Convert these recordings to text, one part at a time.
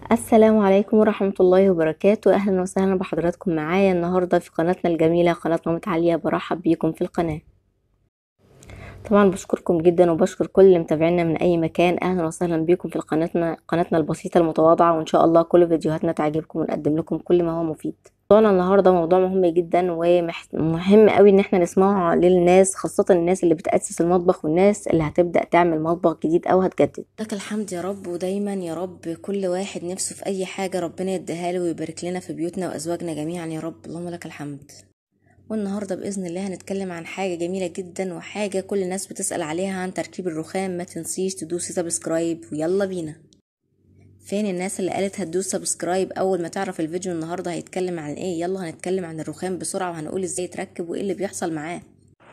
السلام عليكم ورحمة الله وبركاته أهلا وسهلا بحضراتكم معايا النهاردة في قناتنا الجميلة قناة مامة عليا برحب بيكم في القناة طبعا بشكركم جدا وبشكر كل اللي متابعينا من أي مكان أهلا وسهلا بيكم في قناتنا قناتنا البسيطة المتواضعة وإن شاء الله كل فيديوهاتنا تعجبكم ونقدم لكم كل ما هو مفيد موضوعنا النهاردة موضوع مهم جدا ومهم قوي ان احنا نسمعه للناس خاصة الناس اللي بتأسس المطبخ والناس اللي هتبدأ تعمل مطبخ جديد او هتجدد لك الحمد يا رب ودايما يا رب كل واحد نفسه في اي حاجة ربنا يديها له ويبارك لنا في بيوتنا وازواجنا جميعا يا رب اللهم لك الحمد والنهاردة بإذن الله هنتكلم عن حاجة جميلة جدا وحاجة كل الناس بتسأل عليها عن تركيب الرخام ما تنسيش تدوسي سبسكرايب ويلا بينا فين الناس اللي قالت هتدوس سبسكرايب اول ما تعرف الفيديو النهارده هيتكلم عن ايه يلا هنتكلم عن الرخام بسرعه وهنقول ازاي يتركب وايه اللي بيحصل معاه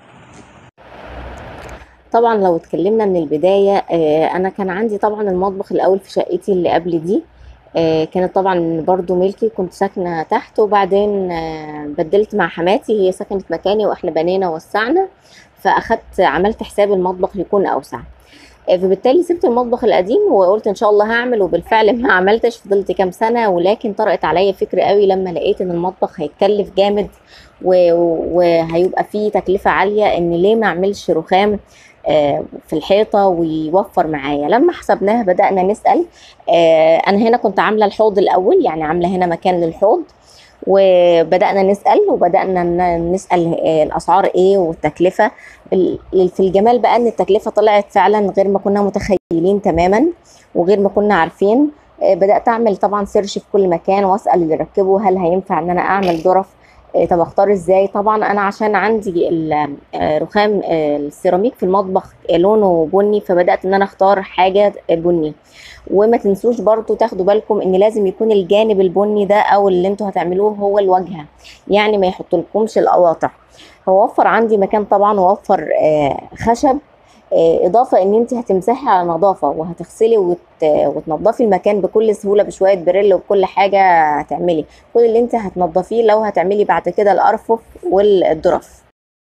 طبعا لو اتكلمنا من البداية آه، انا كان عندي طبعا المطبخ الاول في شقتي اللي قبل دي آه، كانت طبعا برضو ملكي كنت ساكنة تحت وبعدين آه، بدلت مع حماتي هي سكنت مكاني واحنا بنينا ووسعنا فاخدت عملت حساب المطبخ يكون اوسع فبالتالي سبت المطبخ القديم وقلت ان شاء الله هعمل وبالفعل ما عملتش فضلت كام سنه ولكن طرقت عليا فكره قوي لما لقيت ان المطبخ هيتكلف جامد وهيبقى فيه تكلفه عاليه ان ليه ما اعملش رخام في الحيطه ويوفر معايا لما حسبناها بدانا نسال انا هنا كنت عامله الحوض الاول يعني عامله هنا مكان للحوض وبدانا نسال وبدانا نسال الاسعار ايه والتكلفه في الجمال بقى ان التكلفه طلعت فعلا غير ما كنا متخيلين تماما وغير ما كنا عارفين بدات اعمل طبعا سيرش في كل مكان واسال اللي ركبوا هل هينفع ان انا اعمل ظرف طب اختار ازاي طبعا انا عشان عندي رخام السيراميك في المطبخ لونه بني فبدات ان انا اختار حاجه بني وما تنسوش برضو تاخدوا بالكم ان لازم يكون الجانب البني ده او اللي انتوا هتعملوه هو الواجهه يعني ما يحطلكمش القواطع هوفر عندي مكان طبعا ووفر خشب اضافه ان انت هتمسحي على نظافه وهتغسلي وت... وتنضفي المكان بكل سهوله بشويه بريل وبكل حاجه هتعملي كل اللي انت هتنضفيه لو هتعملي بعد كده الارفف والظرف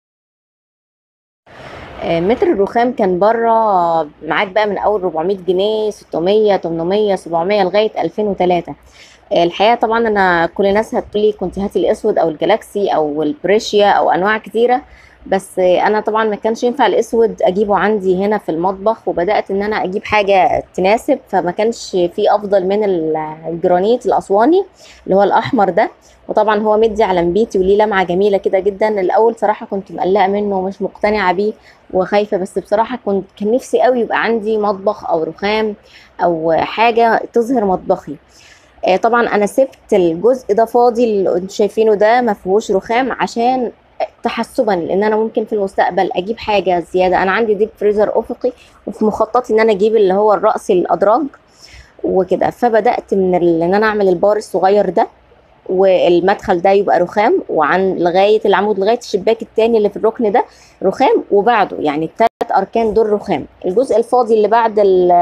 متر الرخام كان بره معاك بقى من اول 400 جنيه 600 800 700 لغايه 2003 الحقيقه طبعا انا كل الناس هتقولي كنت هاتي الاسود او الجلاكسي او البريشيا او انواع كتيره بس انا طبعا ما كانش ينفع الاسود اجيبه عندي هنا في المطبخ وبدات ان انا اجيب حاجه تناسب فما كانش في افضل من الجرانيت الاسواني اللي هو الاحمر ده وطبعا هو مدي على مبيتي وليه لمعه جميله كده جدا الاول صراحه كنت مقلقه منه ومش مقتنعه بيه وخايفه بس بصراحه كنت كان نفسي قوي يبقى عندي مطبخ او رخام او حاجه تظهر مطبخي طبعا انا سبت الجزء ده فاضي اللي انتوا شايفينه ده ما فيهوش رخام عشان تحسبا لان انا ممكن في المستقبل اجيب حاجه زياده انا عندي ديب فريزر افقي وفي مخططي ان انا اجيب اللي هو الرأسي الادراج وكده فبدات من ان انا اعمل البار الصغير ده والمدخل ده يبقى رخام وعن لغايه العمود لغايه الشباك التاني اللي في الركن ده رخام وبعده يعني الثلاث اركان دول رخام الجزء الفاضي اللي بعد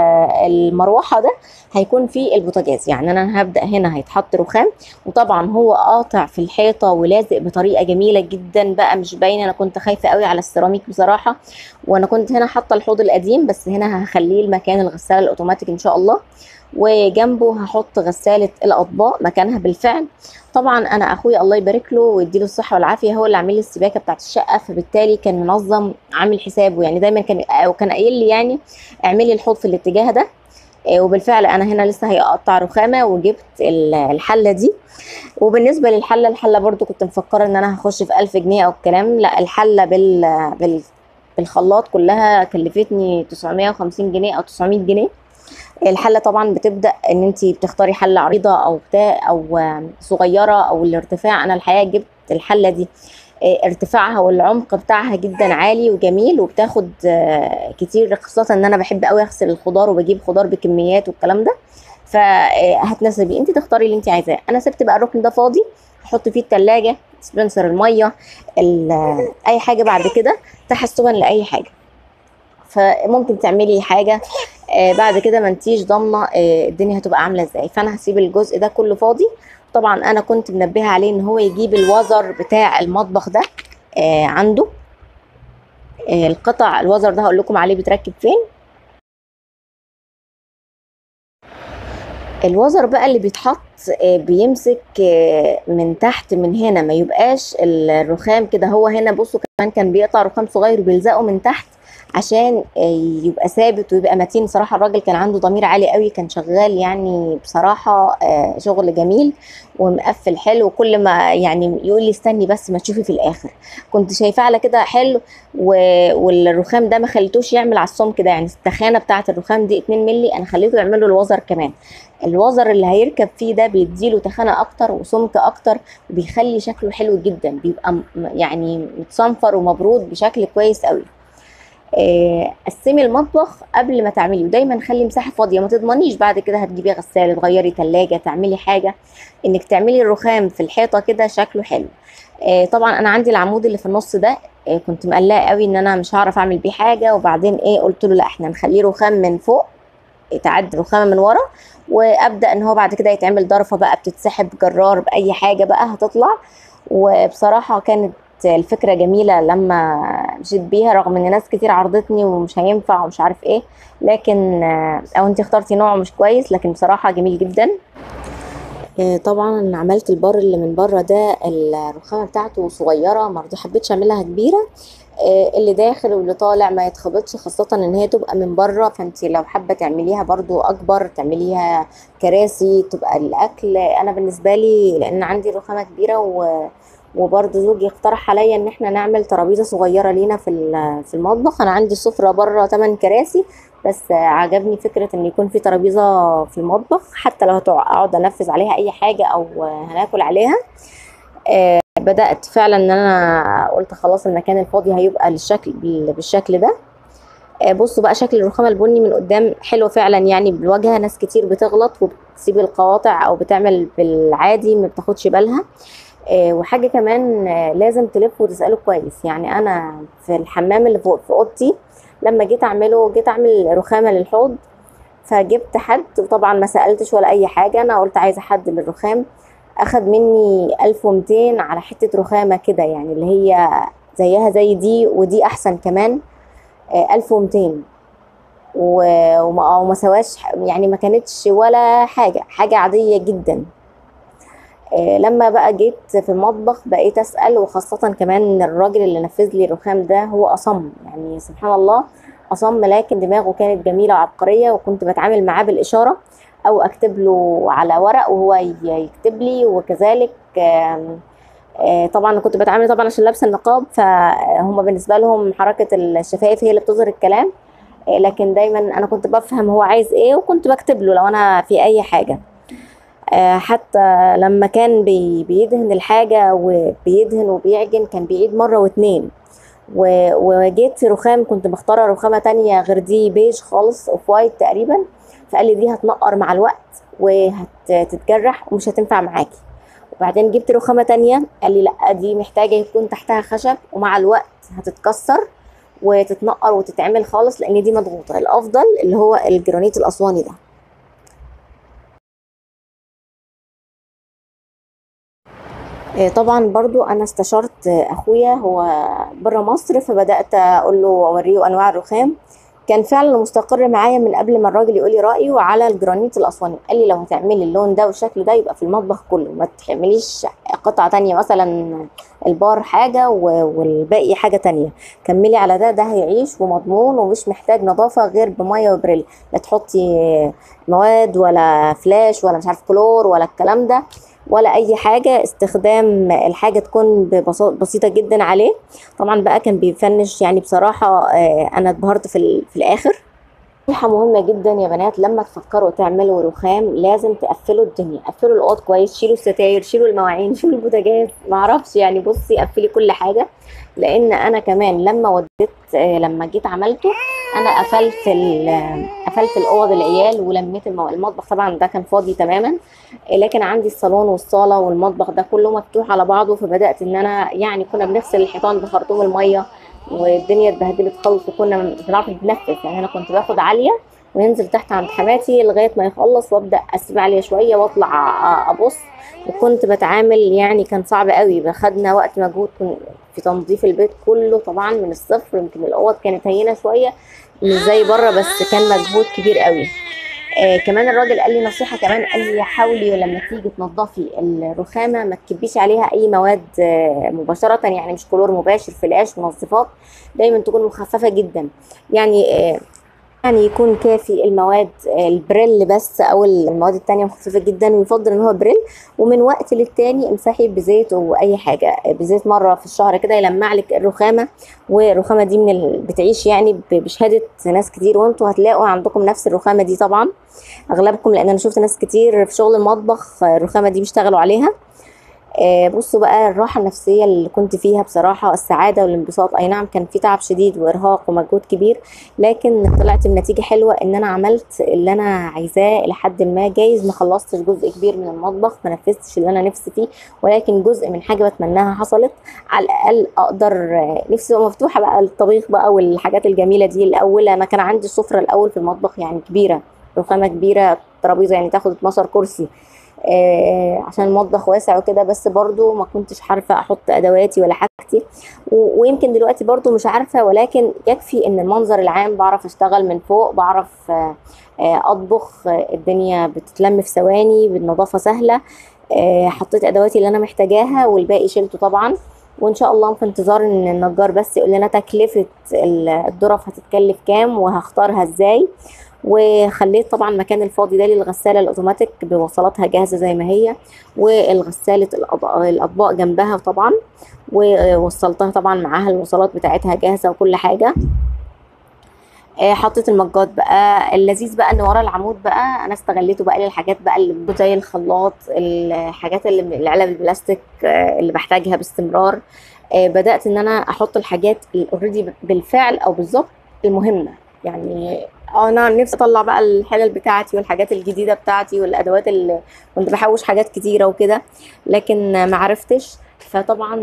المروحه ده هيكون فيه البوتاجاز يعني انا هبدا هنا هيتحط رخام وطبعا هو قاطع في الحيطه ولازق بطريقه جميله جدا بقى مش باينه انا كنت خايفه قوي على السيراميك بصراحه وانا كنت هنا حاطه الحوض القديم بس هنا هخليه المكان الغساله الاوتوماتيك ان شاء الله وجنبه هحط غساله الاطباق مكانها بالفعل طبعا انا اخويا الله يبارك له ويديله الصحه والعافيه هو اللي عامل لي السباكه بتاعت الشقه فبالتالي كان منظم عامل حسابه يعني دايما كان وكان قايل لي يعني اعملي الحوض في الاتجاه ده وبالفعل انا هنا لسه هيقطع رخامه وجبت الحله دي وبالنسبه للحله الحله برضو كنت مفكره ان انا هخش في 1000 جنيه او الكلام لا الحله بال, بال بالخلاط كلها كلفتني 950 جنيه او 900 جنيه الحله طبعا بتبدا ان انت بتختاري حله عريضه او بتاع او صغيره او الارتفاع انا الحقيقه جبت الحله دي ارتفاعها والعمق بتاعها جدا عالي وجميل وبتاخد كتير خاصه ان انا بحب قوي اغسل الخضار وبجيب خضار بكميات والكلام ده فهتناسبي انت تختاري اللي انت عايزاه انا سبت بقى الركن ده فاضي احط فيه التلاجة سبنسر الميه اي حاجه بعد كده تحسبا لاي حاجه فممكن تعملي حاجه آه بعد كده ما انتيش ضامنه آه الدنيا هتبقى عامله ازاي فانا هسيب الجزء ده كله فاضي طبعا انا كنت منبهه عليه ان هو يجيب الوزر بتاع المطبخ ده آه عنده آه القطع الوزر ده هقول لكم عليه بيتركب فين الوزر بقى اللي بيتحط آه، بيمسك آه، من تحت من هنا ما يبقاش الرخام كده هو هنا بصوا كمان كان بيقطع رخام صغير وبيلزقه من تحت عشان آه، يبقى ثابت ويبقى متين صراحة الراجل كان عنده ضمير عالي قوي كان شغال يعني بصراحة آه، شغل جميل ومقفل حلو كل ما يعني يقول لي استني بس ما تشوفي في الاخر كنت شايفاه على كده حلو و- والرخام ده ما خليتوش يعمل على الصوم كده يعني التخانة بتاعة الرخام دي 2 مللي انا خليته يعمل له الوزر كمان الوزر اللي هيركب فيه ده بيديله تخانة اكتر وسمك اكتر وبيخلي شكله حلو جدا بيبقى م- يعني متصنفر ومبرود بشكل كويس قوي آه، قسمي المطبخ قبل ما تعملي ودايما خلي مساحه فاضيه ما تضمنيش بعد كده هتجيبي غساله تغيري تلاجة تعملي حاجه انك تعملي الرخام في الحيطه كده شكله حلو آه، طبعا انا عندي العمود اللي في النص ده آه، كنت مقلقه قوي ان انا مش هعرف اعمل بيه حاجه وبعدين ايه قلت له لا احنا نخليه رخام من فوق تعدي رخامه من ورا وابدا ان هو بعد كده يتعمل ضرفه بقى بتتسحب جرار باي حاجه بقى هتطلع وبصراحه كانت الفكره جميله لما مشيت بيها رغم ان ناس كتير عرضتني ومش هينفع ومش عارف ايه لكن آه، او انت اخترتي نوع مش كويس لكن بصراحه جميل جدا آه، طبعا انا عملت البار اللي من بره ده الرخامه بتاعته صغيره ما رضي حبيتش اعملها كبيره آه، اللي داخل واللي طالع ما يتخبطش خاصة ان هي تبقى من بره فانت لو حابة تعمليها برضو اكبر تعمليها كراسي تبقى الاكل انا بالنسبة لي لان عندي رخامة كبيرة و وبرضه زوجي اقترح عليا ان احنا نعمل ترابيزه صغيره لينا في ال- في المطبخ انا عندي سفره بره 8 كراسي بس عجبني فكره ان يكون في ترابيزه في المطبخ حتى لو هقعد انفذ عليها اي حاجه او هناكل عليها آه، بدات فعلا ان انا قلت خلاص المكان الفاضي هيبقى للشكل بال- بالشكل ده آه، بصوا بقى شكل الرخامه البني من قدام حلو فعلا يعني بالواجهه ناس كتير بتغلط وبتسيب القواطع او بتعمل بالعادي ما بتاخدش بالها آه، وحاجه كمان آه، لازم تلف وتساله كويس يعني انا في الحمام اللي فوق في اوضتي لما جيت اعمله جيت اعمل رخامه للحوض فجبت حد وطبعا ما سالتش ولا اي حاجه انا قلت عايزه حد للرخام اخد مني 1200 على حته رخامه كده يعني اللي هي زيها زي دي ودي احسن كمان آه، 1200 و- وما وما سواش يعني ما كانتش ولا حاجه حاجه عاديه جدا آه، لما بقى جيت في المطبخ بقيت اسال وخاصه كمان الراجل اللي نفذ لي الرخام ده هو اصم يعني سبحان الله اصم لكن دماغه كانت جميله وعبقريه وكنت بتعامل معاه بالاشاره او اكتب له على ورق وهو ي- يكتب لي وكذلك آم، آه، طبعا كنت بتعامل طبعا عشان لابسه النقاب فهم بالنسبه لهم حركه الشفايف هي اللي بتظهر الكلام آه، لكن دايما انا كنت بفهم هو عايز ايه وكنت بكتب له لو انا في اي حاجه آه، حتى لما كان بي بيدهن الحاجة وبيدهن وبيعجن كان بيعيد مرة واتنين و- وجيت في رخام كنت مختارة رخامة تانية غير دي بيج خالص اوف وايت تقريبا فقال لي دي هتنقر مع الوقت وهتتجرح ومش هتنفع معاكي وبعدين جبت رخامة تانية قال لي لا دي محتاجة يكون تحتها خشب ومع الوقت هتتكسر وتتنقر وتتعمل خالص لان دي مضغوطة الافضل اللي هو الجرانيت الاسواني ده آه، طبعا برضو انا استشرت آه، اخويا هو بره مصر فبدات اقول له اوريه انواع الرخام كان فعلا مستقر معايا من قبل ما الراجل يقول لي رايه على الجرانيت الاسواني قال لي لو هتعملي اللون ده والشكل ده يبقى في المطبخ كله ما تعمليش قطعه تانية مثلا البار حاجه و- والباقي حاجه تانية كملي على ده ده هيعيش ومضمون ومش محتاج نظافه غير بميه وبريل لا تحطي مواد ولا فلاش ولا مش عارف كلور ولا الكلام ده ولا اي حاجه استخدام الحاجه تكون ببسا- بسيطه جدا عليه طبعا بقى كان بيفنش يعني بصراحه آه، انا اتبهرت في, ال- في الاخر نصيحة مهمة جدا يا بنات لما تفكروا تعملوا رخام لازم تقفلوا الدنيا قفلوا الأوض كويس شيلوا الستاير شيلوا المواعين شيلوا البوتاجاز معرفش يعني بصي قفلي كل حاجة لأن أنا كمان لما وديت آه، لما جيت عملته أنا قفلت ال- قفلت الأوض العيال ولميت المو- المطبخ طبعا ده كان فاضي تماما آه، لكن عندي الصالون والصالة والمطبخ ده كله مفتوح على بعضه فبدأت إن أنا يعني كنا بنغسل الحيطان بخرطوم المية والدنيا اتبهدلت خالص وكنا مش بنعرف نتنفس يعني انا كنت باخد عاليه وننزل تحت عند حماتي لغايه ما يخلص وابدا اسيب عاليه شويه واطلع أ- ابص وكنت بتعامل يعني كان صعب قوي خدنا وقت مجهود كن- في تنظيف البيت كله طبعا من الصفر يمكن الاوض كانت هينه شويه مش زي بره بس كان مجهود كبير قوي آه كمان الراجل قال لي نصيحة كمان قال لي حاولي لما تيجي تنضفي الرخامة ما تكبيش عليها أي مواد آه مباشرة يعني مش كلور مباشر فلاش منظفات دايما تكون مخففة جدا يعني آه يعني يكون كافي المواد البريل بس او المواد التانية مخففة جدا ويفضل ان هو بريل ومن وقت للتاني امسحي بزيت او اي حاجة بزيت مرة في الشهر كده يلمع لك الرخامة والرخامة دي من ال... بتعيش يعني بشهادة ناس كتير وانتوا هتلاقوا عندكم نفس الرخامة دي طبعا اغلبكم لان انا شفت ناس كتير في شغل المطبخ الرخامة دي بيشتغلوا عليها آه بصوا بقى الراحة النفسية اللي كنت فيها بصراحة السعادة والانبساط أي نعم كان في تعب شديد وإرهاق ومجهود كبير لكن طلعت بنتيجة حلوة إن أنا عملت اللي أنا عايزاه لحد ما جايز ما خلصتش جزء كبير من المطبخ ما نفذتش اللي أنا نفسي فيه ولكن جزء من حاجة بتمناها حصلت على الأقل أقدر نفسي تبقى مفتوحة بقى الطبيخ بقى والحاجات الجميلة دي الأول أنا كان عندي السفرة الأول في المطبخ يعني كبيرة رخامة كبيرة ترابيزة يعني تاخد 12 كرسي آه عشان المطبخ واسع وكده بس برضو ما كنتش عارفة احط ادواتي ولا حاجتي ويمكن دلوقتي برضو مش عارفة ولكن يكفي ان المنظر العام بعرف اشتغل من فوق بعرف آه آه اطبخ الدنيا بتتلم في ثواني بالنظافة سهلة حطيت ادواتي اللي انا محتاجاها والباقي شلته طبعا وان شاء الله في انتظار ان النجار بس يقول لنا تكلفة الظرف هتتكلف كام وهختارها ازاي وخليت طبعا مكان الفاضي ده للغساله الاوتوماتيك بوصلاتها جاهزه زي ما هي والغساله الاطباق جنبها طبعا ووصلتها طبعا معاها الوصلات بتاعتها جاهزه وكل حاجه حطيت المجات بقى اللذيذ بقى ان ورا العمود بقى انا استغليته بقى للحاجات بقى اللي زي الخلاط الحاجات اللي العلب البلاستيك اللي بحتاجها باستمرار بدات ان انا احط الحاجات اوريدي بالفعل او بالظبط المهمه يعني انا نفسي اطلع بقى الحلل بتاعتي والحاجات الجديده بتاعتي والادوات اللي كنت بحوش حاجات كتيره وكده لكن ما عرفتش فطبعا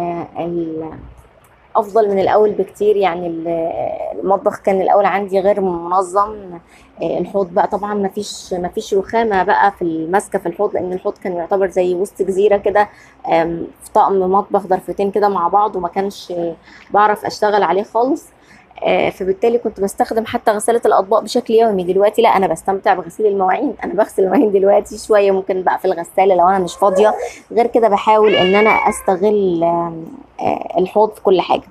افضل من الاول بكتير يعني المطبخ كان الاول عندي غير منظم الحوض بقى طبعا ما فيش ما فيش رخامه بقى في الماسكه في الحوض لان الحوض كان يعتبر زي وسط جزيره كده في طقم مطبخ ضرفتين كده مع بعض وما كانش بعرف اشتغل عليه خالص فبالتالي كنت بستخدم حتى غسالة الأطباق بشكل يومي دلوقتي لا أنا بستمتع بغسيل المواعين أنا بغسل المواعين دلوقتي شوية ممكن بقى في الغسالة لو أنا مش فاضية غير كده بحاول إن أنا أستغل الحوض في كل حاجة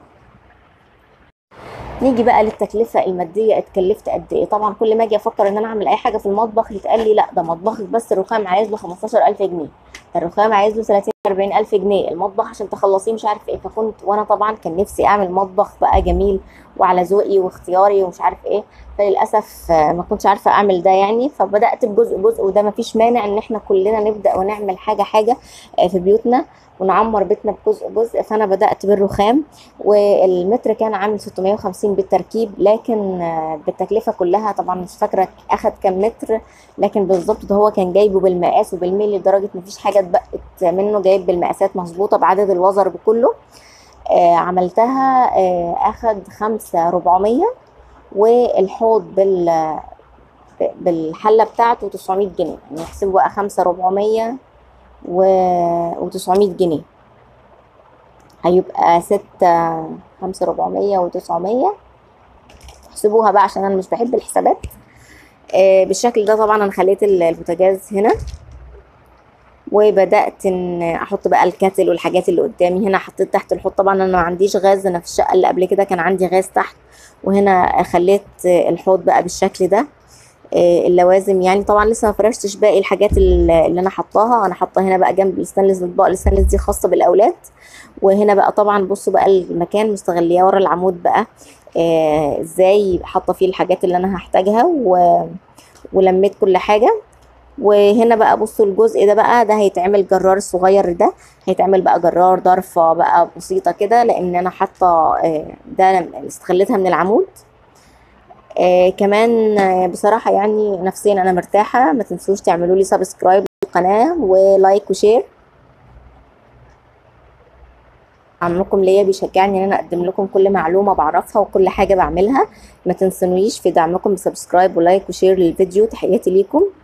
نيجي بقى للتكلفة المادية اتكلفت قد ايه طبعا كل ما اجي افكر ان انا اعمل اي حاجة في المطبخ يتقال لي لا ده مطبخك بس الرخام عايز له 15000 جنيه الرخام عايز له 30 40 الف جنيه المطبخ عشان تخلصيه مش عارف ايه فكنت وانا طبعا كان نفسي اعمل مطبخ بقى جميل وعلى ذوقي واختياري ومش عارف ايه فللاسف ما كنتش عارفه اعمل ده يعني فبدات بجزء جزء وده ما فيش مانع ان احنا كلنا نبدا ونعمل حاجه حاجه في بيوتنا ونعمر بيتنا بجزء جزء فانا بدات بالرخام والمتر كان عامل 650 بالتركيب لكن بالتكلفه كلها طبعا مش فاكره اخد كام متر لكن بالظبط ده هو كان جايبه بالمقاس وبالميل لدرجه مفيش حاجه اتبقت منه جايب بالمقاسات مظبوطه بعدد الوزر بكله آه عملتها آه اخد خمسة ربعمية والحوض بال بالحلة بتاعته 900 جنيه يعني احسبوا بقى خمسة ربعمية و تسعمية جنيه هيبقى ستة خمسة ربعمية وتسعمية احسبوها بقى عشان انا مش بحب الحسابات آه بالشكل ده طبعا انا خليت البوتاجاز هنا وبدات ان احط بقى الكاتل والحاجات اللي قدامي هنا حطيت تحت الحوض طبعا انا ما عنديش غاز انا في الشقه اللي قبل كده كان عندي غاز تحت وهنا خليت الحوض بقى بالشكل ده اللوازم يعني طبعا لسه ما فرشتش باقي الحاجات اللي انا حطاها انا حاطه هنا بقى جنب الستانلس الاطباق الستانلس دي خاصه بالاولاد وهنا بقى طبعا بصوا بقى المكان مستغليه ورا العمود بقى آه ازاي حاطه فيه الحاجات اللي انا هحتاجها و... ولميت كل حاجه وهنا بقى بصوا الجزء ده بقى ده هيتعمل جرار الصغير ده هيتعمل بقى جرار ضرفه بقى بسيطه كده لان انا حاطه آه ده استغلتها من العمود آه كمان آه بصراحة يعني نفسيا أنا مرتاحة ما تنسوش تعملوا لي سبسكرايب للقناة ولايك وشير عمكم ليا بيشجعني ان انا اقدم لكم كل معلومة بعرفها وكل حاجة بعملها ما تنسونيش في دعمكم بسبسكرايب ولايك وشير للفيديو تحياتي ليكم